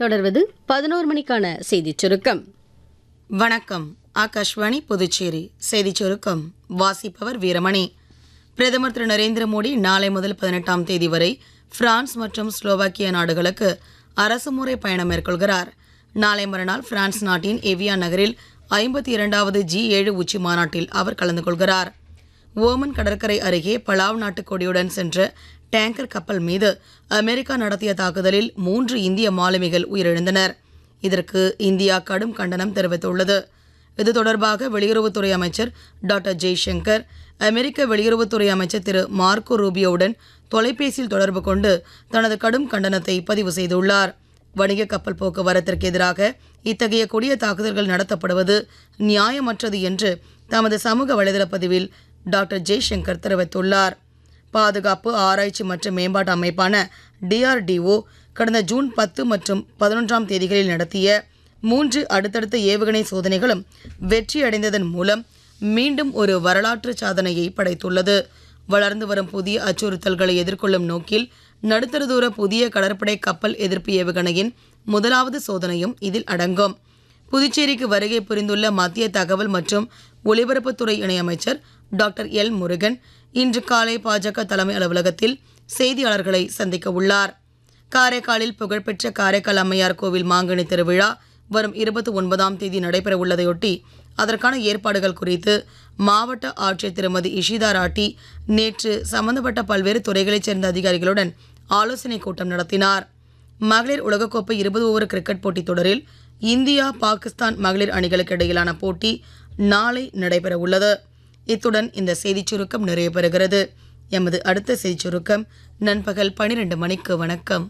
தொடர்வது பதினோரு மணிக்கான செய்திச் சுருக்கம் வணக்கம் ஆகாஷ்வாணி புதுச்சேரி செய்திச் சுருக்கம் வாசிப்பவர் வீரமணி பிரதமர் திரு நரேந்திர மோடி நாளை முதல் பதினெட்டாம் தேதி வரை பிரான்ஸ் மற்றும் ஸ்லோவாக்கியா நாடுகளுக்கு அரசுமுறை பயணம் மேற்கொள்கிறார் நாளை மறுநாள் பிரான்ஸ் நாட்டின் எவியா நகரில் ஐம்பத்தி இரண்டாவது ஜி ஏழு உச்சி மாநாட்டில் அவர் கலந்து கொள்கிறார் ஓமன் கடற்கரை அருகே பலாவ் நாட்டு கொடியுடன் சென்ற டேங்கர் கப்பல் மீது அமெரிக்கா நடத்திய தாக்குதலில் மூன்று இந்திய மாலுமிகள் உயிரிழந்தனர் இதற்கு இந்தியா கடும் கண்டனம் தெரிவித்துள்ளது இது தொடர்பாக வெளியுறவுத்துறை அமைச்சர் டாக்டர் ஜெய்சங்கர் அமெரிக்க வெளியுறவுத்துறை அமைச்சர் திரு மார்க்கோ ரூபியோவுடன் தொலைபேசியில் தொடர்பு கொண்டு தனது கடும் கண்டனத்தை பதிவு செய்துள்ளார் வணிக கப்பல் போக்குவரத்திற்கு எதிராக இத்தகைய கொடிய தாக்குதல்கள் நடத்தப்படுவது நியாயமற்றது என்று தமது சமூக வலைதள பதிவில் டாக்டர் ஜெய்சங்கர் தெரிவித்துள்ளார் பாதுகாப்பு ஆராய்ச்சி மற்றும் மேம்பாட்டு அமைப்பான டிஆர்டிஓ கடந்த ஜூன் பத்து மற்றும் பதினொன்றாம் தேதிகளில் நடத்திய மூன்று அடுத்தடுத்த ஏவுகணை சோதனைகளும் வெற்றியடைந்ததன் மூலம் மீண்டும் ஒரு வரலாற்று சாதனையை படைத்துள்ளது வளர்ந்து வரும் புதிய அச்சுறுத்தல்களை எதிர்கொள்ளும் நோக்கில் நடுத்தர தூர புதிய கடற்படை கப்பல் எதிர்ப்பு ஏவுகணையின் முதலாவது சோதனையும் இதில் அடங்கும் புதுச்சேரிக்கு வருகை புரிந்துள்ள மத்திய தகவல் மற்றும் ஒலிபரப்புத்துறை இணையமைச்சர் டாக்டர் எல் முருகன் இன்று காலை பாஜக தலைமை அலுவலகத்தில் செய்தியாளர்களை சந்திக்க உள்ளார் காரைக்காலில் புகழ்பெற்ற காரைக்கால் அம்மையார் கோவில் மாங்கனி திருவிழா வரும் இருபத்தி ஒன்பதாம் தேதி நடைபெற உள்ளதையொட்டி அதற்கான ஏற்பாடுகள் குறித்து மாவட்ட ஆட்சியர் திருமதி இஷிதா ராட்டி நேற்று சம்பந்தப்பட்ட பல்வேறு துறைகளைச் சேர்ந்த அதிகாரிகளுடன் ஆலோசனைக் கூட்டம் நடத்தினார் மகளிர் உலகக்கோப்பை இருபது ஓவர் கிரிக்கெட் போட்டித் தொடரில் இந்தியா பாகிஸ்தான் மகளிர் அணிகளுக்கு இடையிலான போட்டி நாளை நடைபெற உள்ளது இத்துடன் இந்த செய்திச் சுருக்கம் நிறைவு பெறுகிறது எமது அடுத்த செய்திச் சுருக்கம் நண்பகல் பனிரெண்டு மணிக்கு வணக்கம்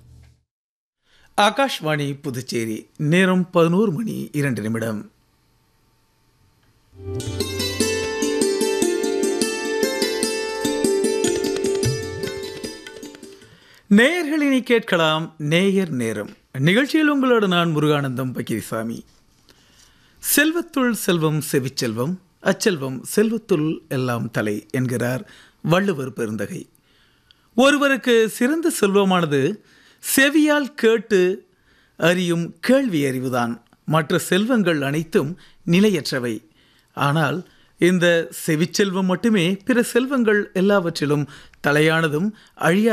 ஆகாஷ்வாணி புதுச்சேரி நேரம் பதினோரு மணி இரண்டு நிமிடம் நேயர்களினை கேட்கலாம் நேயர் நேரம் நிகழ்ச்சியில் உங்களோடு நான் முருகானந்தம் பக்கிரிசாமி செல்வத்துள் செல்வம் செவிச்செல்வம் அச்செல்வம் செல்வத்துள் எல்லாம் தலை என்கிறார் வள்ளுவர் பெருந்தகை ஒருவருக்கு சிறந்த செல்வமானது செவியால் கேட்டு அறியும் கேள்வி அறிவுதான் மற்ற செல்வங்கள் அனைத்தும் நிலையற்றவை ஆனால் இந்த செவிச்செல்வம் மட்டுமே பிற செல்வங்கள் எல்லாவற்றிலும் தலையானதும் அழியா